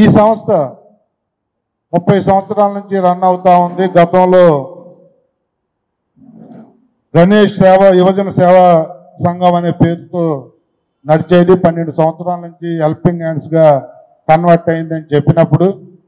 ఈ సంస్థ ముప్పై సంవత్సరాల నుంచి రన్ అవుతా ఉంది గతంలో గణేష్ సేవ యువజన సేవా సంఘం అనే పేరుతో నడిచేది పన్నెండు సంవత్సరాల నుంచి హెల్పింగ్ హ్యాండ్స్గా కన్వర్ట్ అయిందని చెప్పినప్పుడు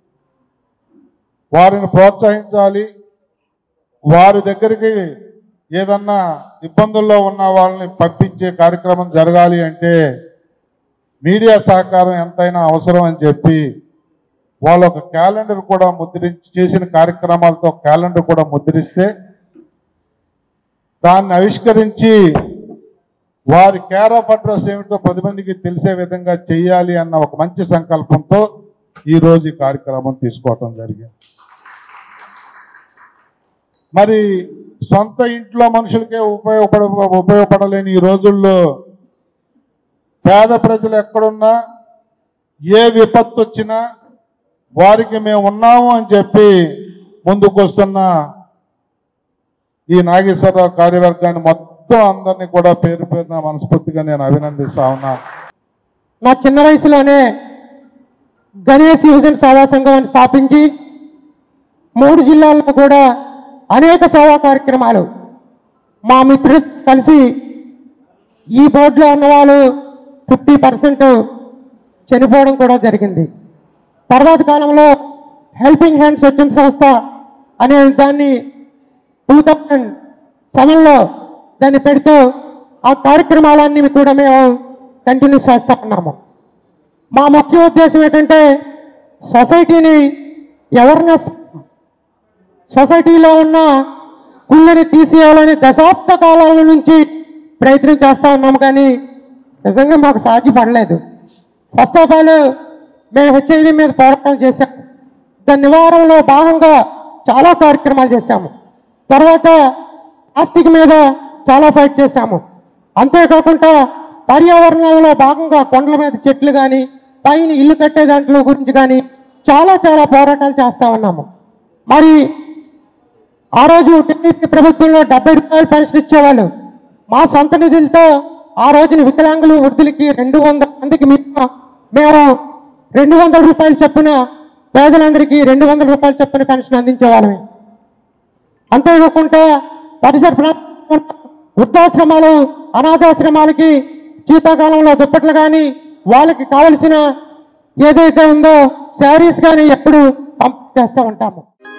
వారిని ప్రోత్సహించాలి వారి దగ్గరికి ఏదన్నా ఇబ్బందుల్లో ఉన్న వాళ్ళని పంపించే కార్యక్రమం జరగాలి అంటే మీడియా సహకారం ఎంతైనా అవసరం అని చెప్పి వాళ్ళ ఒక క్యాలెండర్ కూడా ముద్రించి చేసిన కార్యక్రమాలతో క్యాలెండర్ కూడా ముద్రిస్తే దాన్ని ఆవిష్కరించి వారి కేర్ ఆఫ్ అడ్రస్ ఏమిటో పది మందికి తెలిసే విధంగా చేయాలి అన్న ఒక మంచి సంకల్పంతో ఈ రోజు ఈ కార్యక్రమం తీసుకోవటం జరిగింది మరి సొంత ఇంట్లో మనుషులకే ఉపయోగపడ ఉపయోగపడలేని ఈ రోజుల్లో పేద ప్రజలు ఎక్కడున్నా ఏ విపత్తు వచ్చినా వారికి మేము ఉన్నాము అని చెప్పి ముందుకు వస్తున్న ఈ నాగేశ్వరరావు కార్యవర్గాన్ని మొత్తం అందరినీ కూడా పేరు పేరున మనస్ఫూర్తిగా నేను అభినందిస్తా ఉన్నా నా చిన్న వయసులోనే గణేష్ యువజన సేవా సంఘాన్ని స్థాపించి మూడు జిల్లాల్లో కూడా అనేక సేవా కార్యక్రమాలు మా మిత్రులు కలిసి ఈ బోర్డులో ఉన్న వాళ్ళు ఫిఫ్టీ పర్సెంట్ చనిపోవడం కూడా జరిగింది తర్వాత కాలంలో హెల్పింగ్ హ్యాండ్స్ వచ్చిన సంస్థ అనే దాన్ని టూ థౌజండ్ సెవెన్లో దాన్ని పెడుతూ ఆ కార్యక్రమాలన్నీ కూడా మేము కంటిన్యూ చేస్తూ ఉన్నాము మా ముఖ్య ఉద్దేశం ఏంటంటే సొసైటీని అవేర్నెస్ సొసైటీలో ఉన్న కుళ్ళని తీసేయాలని దశాబ్ద కాలాల నుంచి ప్రయత్నం చేస్తూ ఉన్నాము కానీ నిజంగా మాకు సాధ్యపడలేదు ఫస్ట్ ఆఫ్ ఆల్ మేము హెచ్ఐవి మీద పోరాటం చేశాము దాని నివారణలో భాగంగా చాలా కార్యక్రమాలు చేశాము తర్వాత ప్లాస్టిక్ మీద చాలా ఫైట్ చేశాము అంతేకాకుండా పర్యావరణంలో భాగంగా కొండల మీద చెట్లు కానీ పైన ఇల్లు కట్టే దాంట్లో గురించి కానీ చాలా చాలా పోరాటాలు చేస్తూ ఉన్నాము మరి ఆ రోజు టీడీపీ ప్రభుత్వంలో డెబ్బై రూపాయలు పెన్షన్ ఇచ్చేవాళ్ళు మా సొంత నిధులతో ఆ రోజున వికలాంగులు వృద్ధులకి రెండు వందల మందికి మేము మేము రెండు వందల రూపాయలు చొప్పున పేదలందరికీ రెండు వందల రూపాయలు చొప్పున పెన్షన్ అందించేవాళ్ళమే అంతేకాకుండా పరిసర ప్రాంతాల్లో వృద్ధాశ్రమాలు అనాథాశ్రమాలకి శీతాకాలంలో దుప్పట్లు కానీ వాళ్ళకి కావలసిన ఏదైతే ఉందో శారీస్ కానీ ఎప్పుడు పంపిణీ చేస్తూ ఉంటాము